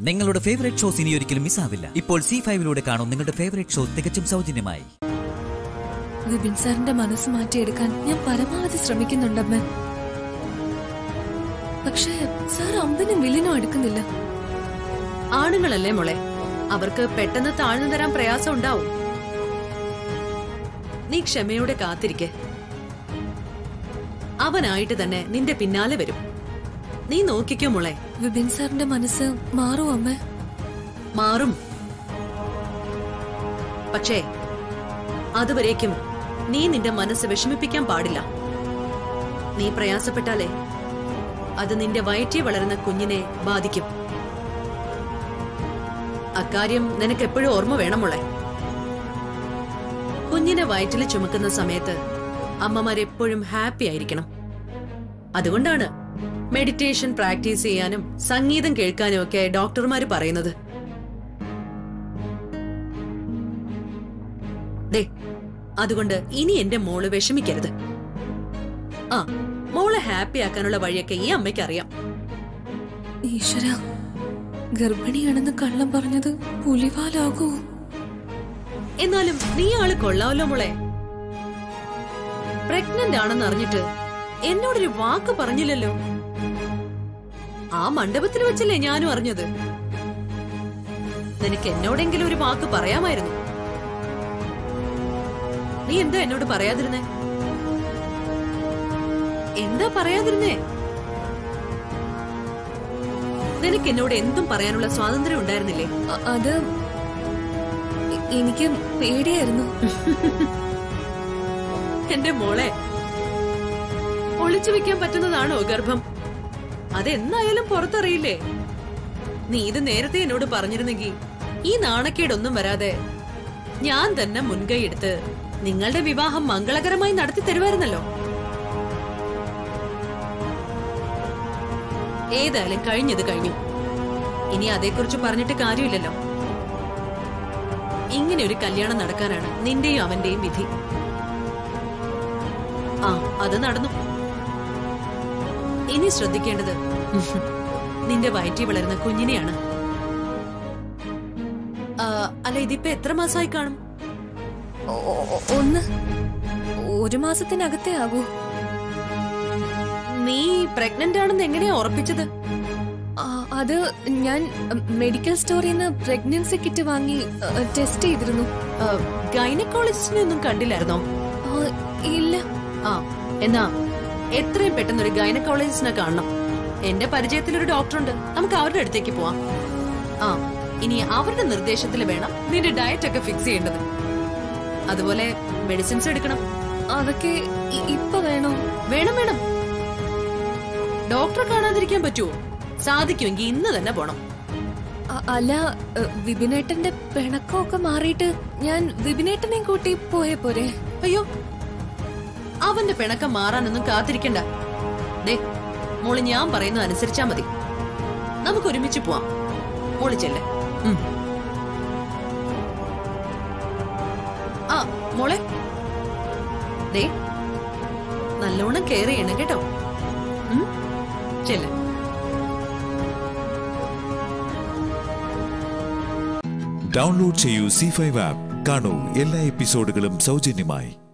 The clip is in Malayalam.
നിങ്ങളുടെ ഫേവറേറ്റ് ഷോസ് ഇനി ഒരിക്കലും മിസ്സാവില്ല ഇപ്പോൾ സി ഫൈവിലൂടെ കാണും നിങ്ങളുടെ ഫേവറേറ്റ് ഷോ തികച്ചും സൗജന്യമായി വിപിൻ സാറിന്റെ മനസ്സ് മാറ്റിയെടുക്കാൻ ഞാൻ പരമാവധി ശ്രമിക്കുന്നുണ്ടമ്മ പക്ഷേ സാർ അമ്പനും വില്ലിനും എടുക്കുന്നില്ല ആണുങ്ങളല്ലേ മോളെ അവർക്ക് പെട്ടെന്ന് താഴ്ന്നു തരാൻ പ്രയാസം ഉണ്ടാവും നീ ക്ഷമയോടെ കാത്തിരിക്കെ അവനായിട്ട് തന്നെ നിന്റെ പിന്നാലെ വരും നീ നോക്കിക്കോ മോളെ വിപിൻ സാറിന്റെ മനസ്സ് മാറും അമ്മ മാറും പക്ഷേ അതുവരേക്കും നീ നിന്റെ മനസ്സ് വിഷമിപ്പിക്കാൻ പാടില്ല നീ പ്രയാസപ്പെട്ടാലേ അത് നിന്റെ വയറ്റി വളരുന്ന കുഞ്ഞിനെ ബാധിക്കും അക്കാര്യം നിനക്ക് എപ്പോഴും ഓർമ്മ വേണമുള്ളേ കുഞ്ഞിനെ വയറ്റിൽ ചുമക്കുന്ന സമയത്ത് അമ്മമാരെപ്പോഴും ഹാപ്പി ആയിരിക്കണം അതുകൊണ്ടാണ് മെഡിറ്റേഷൻ പ്രാക്ടീസ് ചെയ്യാനും സംഗീതം കേൾക്കാനും ഒക്കെ ഡോക്ടർമാര് പറയുന്നത് ദേ അതുകൊണ്ട് ഇനി എന്റെ മോള് വിഷമിക്കരുത് ആ മോളെ ഹാപ്പി ആക്കാനുള്ള വഴിയൊക്കെ ഈ അമ്മയ്ക്ക് അറിയാം ഈശ്വര ഗർഭിണിയാണെന്ന് കള്ളം പറഞ്ഞത് പുലിവാലാകൂ എന്നാലും നീ ആള് കൊള്ളാവല്ലോ മോളെ പ്രഗ്നന്റ് ആണെന്ന് അറിഞ്ഞിട്ട് എന്നോടൊരു വാക്ക് പറഞ്ഞില്ലല്ലോ ആ മണ്ഡപത്തിൽ വെച്ചല്ലേ ഞാനും അറിഞ്ഞത് നിനക്ക് എന്നോടെങ്കിലും ഒരു വാക്ക് പറയാമായിരുന്നു നീ എന്താ എന്നോട് പറയാതിരുന്നേ എന്താ പറയാതിരുന്നേ നിനക്ക് എന്നോട് എന്തും പറയാനുള്ള സ്വാതന്ത്ര്യം ഉണ്ടായിരുന്നില്ലേ അ- അത് എ- എനിക്ക് പേടിയായിരുന്നു എന്റെ മോളെ ഒളിച്ചു വെക്കാൻ പറ്റുന്നതാണോ ഗർഭം അതെന്നായാലും പുറത്തറിയില്ലേ നീ ഇത് നേരത്തെ എന്നോട് പറഞ്ഞിരുന്നെങ്കിൽ ഈ നാണക്കേടൊന്നും വരാതെ ഞാൻ തന്നെ മുൻകൈ എടുത്ത് നിങ്ങളുടെ വിവാഹം മംഗളകരമായി നടത്തി തരുമായിരുന്നല്ലോ ഏതായാലും കഴിഞ്ഞത് കഴിഞ്ഞു ഇനി അതേക്കുറിച്ച് പറഞ്ഞിട്ട് കാര്യമില്ലല്ലോ ഇങ്ങനെ ഒരു കല്യാണം നടക്കാനാണ് നിന്റെയും അവന്റെയും വിധി ആ അത് നടന്നു ഇനി ശ്രദ്ധിക്കേണ്ടത് നിന്റെ വയറ്റി വളരുന്ന കുഞ്ഞിനെയാണ് ആ, അല്ല ഇതിപ്പോ എത്ര മാസമായി കാണും ഒ- ഒ- ഒന്ന് ഒരു മാസത്തിനകത്തേ ആകൂ നീ പ്രഗ്നന്റ് ആണെന്ന് എങ്ങനെയാ ഉറപ്പിച്ചത് ആ, അത് ഞാൻ മെഡിക്കൽ സ്റ്റോറിൽ നിന്ന് പ്രഗ്നൻസി കിറ്റ് വാങ്ങി ടെസ്റ്റ് ചെയ്തിരുന്നു ഗൈനക്കോളജിസ്റ്റിനെ ഒന്നും കണ്ടില്ലായിരുന്നോ ആ, ഇല്ല ആ എന്നാ എത്രയും പെട്ടെന്ന് ഒരു ഗൈനക്കോളജിസ്റ്റിനെ കാണണം എന്റെ പരിചയത്തിൽ ഒരു ഡോക്ടറുണ്ട് നമുക്ക് അവരുടെ അടുത്തേക്ക് പോവാം ആ ഇനി അവരുടെ നിർദ്ദേശത്തിൽ വേണം നിന്റെ ഡയറ്റ് ഒക്കെ ഫിക്സ് ചെയ്യേണ്ടത് അതുപോലെ മെഡിസിൻസ് എടുക്കണം അതൊക്കെ ഇ- ഇപ്പൊ വേണോ വേണം വേണം ഡോക്ടറെ കാണാതിരിക്കാൻ പറ്റുമോ സാധിക്കുമെങ്കിൽ ഇന്ന് തന്നെ പോണം അ- അല്ല എ, വിപിനേട്ടന്റെ പിണക്കമൊക്കെ മാറിയിട്ട് ഞാൻ വിപിനേട്ടനെയും കൂട്ടി പോയ പോരെ അയ്യോ അവന്റെ പിണക്കം മാറാനൊന്നും കാത്തിരിക്കണ്ട ദേ മോള് ഞാൻ പറയുന്നത് അനുസരിച്ചാ മതി നമുക്ക് ഒരുമിച്ച് പോവാം മോള് ചെല്ലേ ആ മോളെ ദേ നല്ലോണം കെയർ ചെയ്യണം കേട്ടോ ഉം, ചെല്ല് ഡൗൺലോഡ് ചെയ്യൂ സി ഫൈവ് ആപ്പ് കാണൂ എല്ലാ എപ്പിസോഡുകളും സൗജന്യമായി